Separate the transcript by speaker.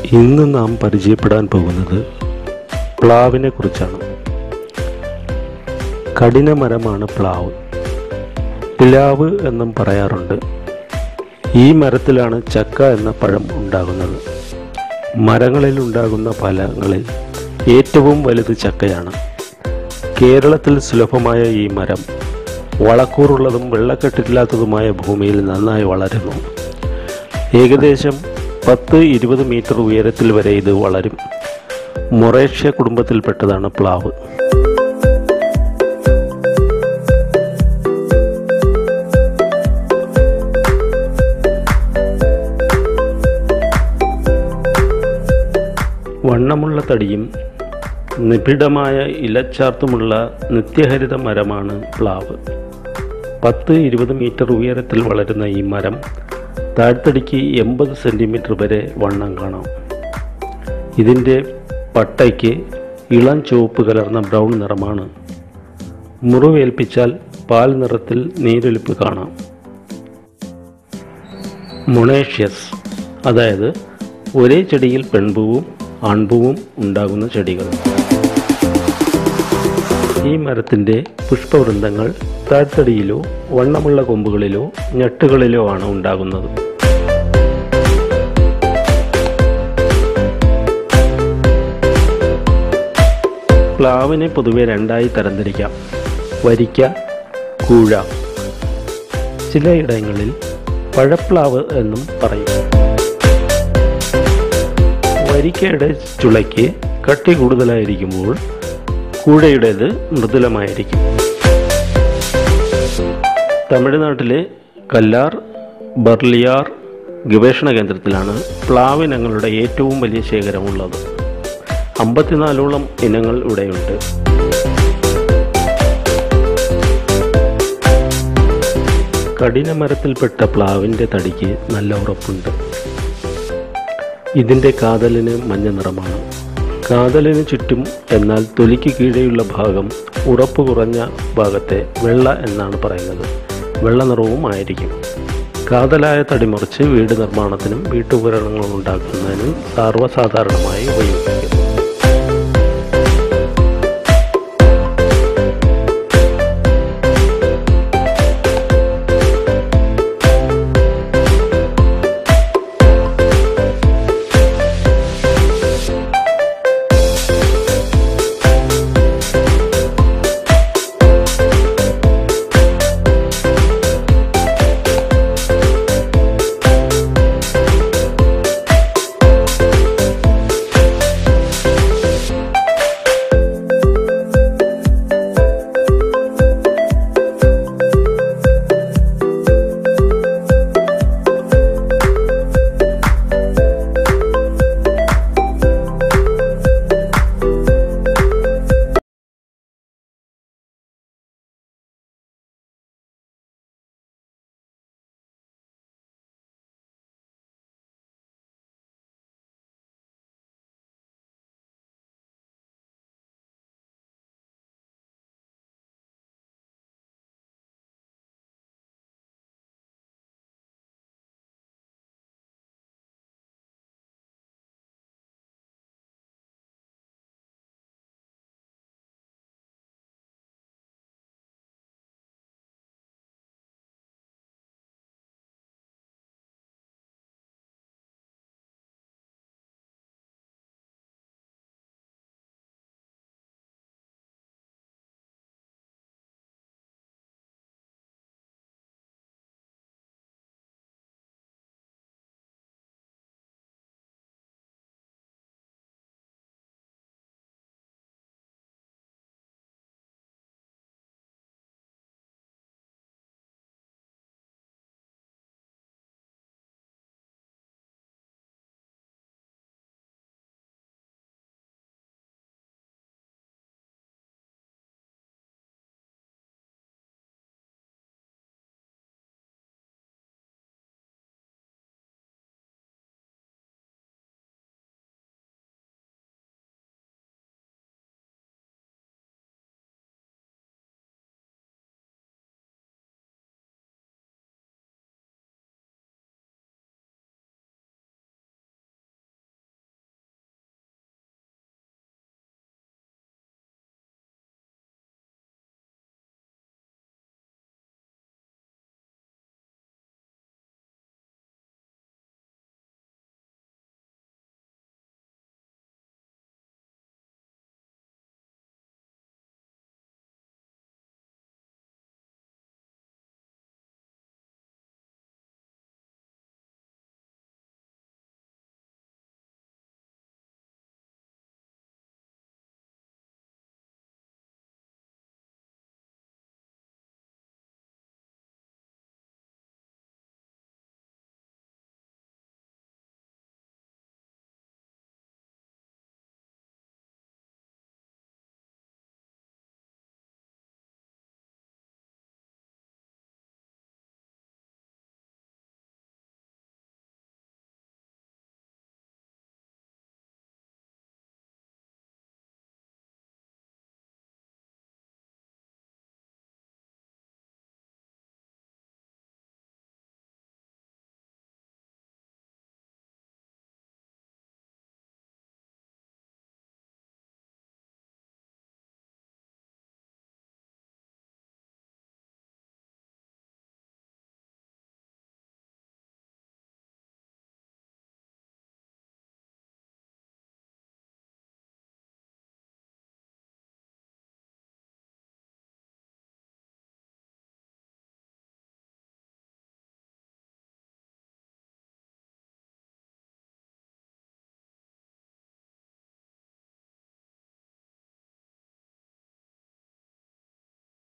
Speaker 1: ഇന്ന് നാം പരിചയപ്പെടാൻ പോകുന്നത് പ്ലാവിനെ കുറിച്ചാണ് കഠിനമരമാണ് പ്ലാവ് പിലാവ് എന്നും പറയാറുണ്ട് ഈ മരത്തിലാണ് ചക്ക എന്ന പഴം ഉണ്ടാകുന്നത് മരങ്ങളിൽ ഉണ്ടാകുന്ന ഫലങ്ങളിൽ ഏറ്റവും വലുത് ചക്കയാണ് കേരളത്തിൽ സുലഭമായ ഈ മരം വളക്കൂറുള്ളതും വെള്ളക്കെട്ടില്ലാത്തതുമായ ഭൂമിയിൽ നന്നായി വളരുന്നു ഏകദേശം പത്ത് ഇരുപത് മീറ്റർ ഉയരത്തിൽ വരെ ഇത് വളരും മൊറേഷ്യ കുടുംബത്തിൽപ്പെട്ടതാണ് പ്ലാവ് വണ്ണമുള്ള തടിയും നിബിഡമായ ഇലച്ചാർത്തുമുള്ള നിത്യഹരിത മരമാണ് പ്ലാവ് പത്ത് ഇരുപത് മീറ്റർ ഉയരത്തിൽ വളരുന്ന ഈ മരം താഴ്ത്തടിക്ക് എൺപത് സെൻറ്റിമീറ്റർ വരെ വണ്ണം കാണാം ഇതിൻ്റെ പട്ടയ്ക്ക് ഇളം ചുവപ്പ് കലർന്ന ബ്രൗൺ നിറമാണ് മുറിവേൽപ്പിച്ചാൽ പാൽ നിറത്തിൽ നീരൊലിപ്പ് കാണാം മൊണേഷ്യസ് അതായത് ഒരേ ചെടിയിൽ പെൺപൂവും ആൺപൂവും ഉണ്ടാകുന്ന ചെടികൾ ഈ മരത്തിൻ്റെ പുഷ്പവൃന്ദങ്ങൾ താഴ്ത്തടിയിലോ വണ്ണമുള്ള കൊമ്പുകളിലോ ഞെട്ടുകളിലോ ആണ് ഉണ്ടാകുന്നത് പ്ലാവിനെ പൊതുവെ രണ്ടായി തരംതിരിക്കാം വരിക്ക കൂഴ ചിലയിടങ്ങളിൽ പഴപ്ലാവ് എന്നും പറയും വരിക്കയുടെ ചുളയ്ക്ക് കട്ടി കൂടുതലായിരിക്കുമ്പോൾ കൂഴയുടേത് മൃദുലമായിരിക്കും തമിഴ്നാട്ടിലെ കല്ലാർ ബർലിയാർ ഗവേഷണ കേന്ദ്രത്തിലാണ് പ്ലാവിനങ്ങളുടെ ഏറ്റവും വലിയ ശേഖരമുള്ളത് അമ്പത്തിനാലോളം ഇനങ്ങൾ ഇവിടെയുണ്ട് കഠിനമരത്തിൽപ്പെട്ട പ്ലാവിൻ്റെ തടിക്ക് നല്ല ഉറപ്പുണ്ട് ഇതിൻ്റെ കാതലിന് മഞ്ഞ നിറമാണ് കാതലിന് ചുറ്റും എന്നാൽ തൊലിക്ക് കീഴെയുള്ള ഭാഗം ഉറപ്പ് കുറഞ്ഞ ഭാഗത്തെ വെള്ള എന്നാണ് പറയുന്നത് വെള്ള നിറവും ആയിരിക്കും കാതലായ തടി മുറിച്ച് വീട് നിർമ്മാണത്തിനും വീട്ടുപകരണങ്ങൾ ഉണ്ടാക്കുന്നതിനും സർവ്വസാധാരണമായി ഉപയോഗിക്കുന്നു